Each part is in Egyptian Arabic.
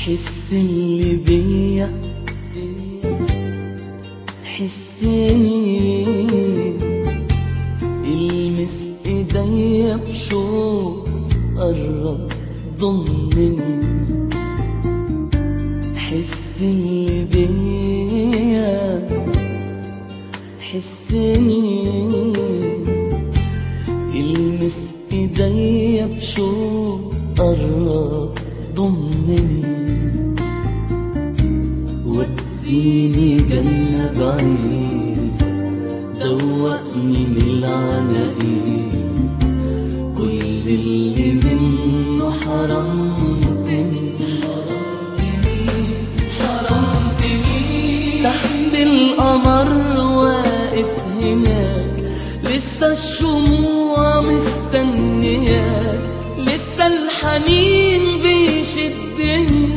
حس اللي بيا حسني المس ايديا بشوق قرب ضمني حس اللي بيا حسني المس ايديا بشوق قرب ضمني وديني جنة بعيد دوقني من العناقيد كل اللي منه حرمتني حرمتني تحت القمر واقف هناك لسه الشموع مستنياك لسه الحنين بيشدني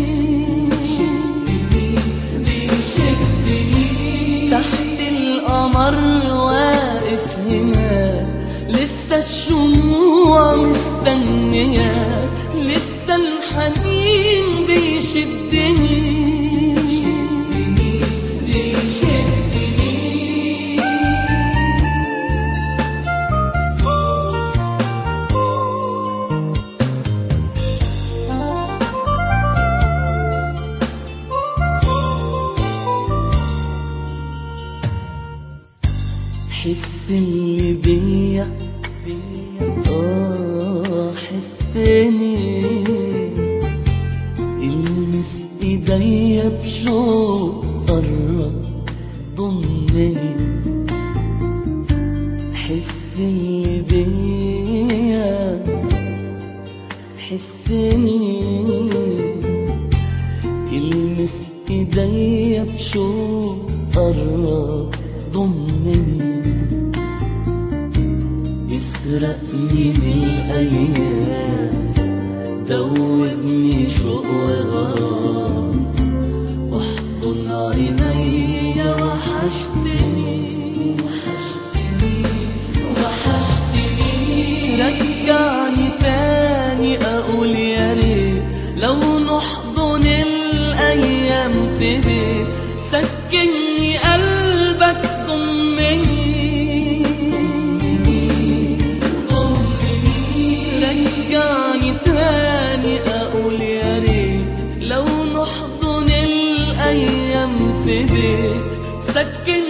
تحت القمر واقف هناك لسه الشموع مستنياك لسه الحنين بيشدني حس اللي بيا اه حسني المس ايديا بشوق قرب ضمني حس اللي بيا حسني المس ايديا بشوق قرب ضمني اسرقني من الايام دوبني شوق وغرام واحضن عينيا وحشتني وحشتني وحشتني رجعني تاني اقول يا ريت لو نحضن الايام في بيت سكني قلبك ضمني رجعني تاني اقول يا ريت لو نحضن الايام في بيت سكن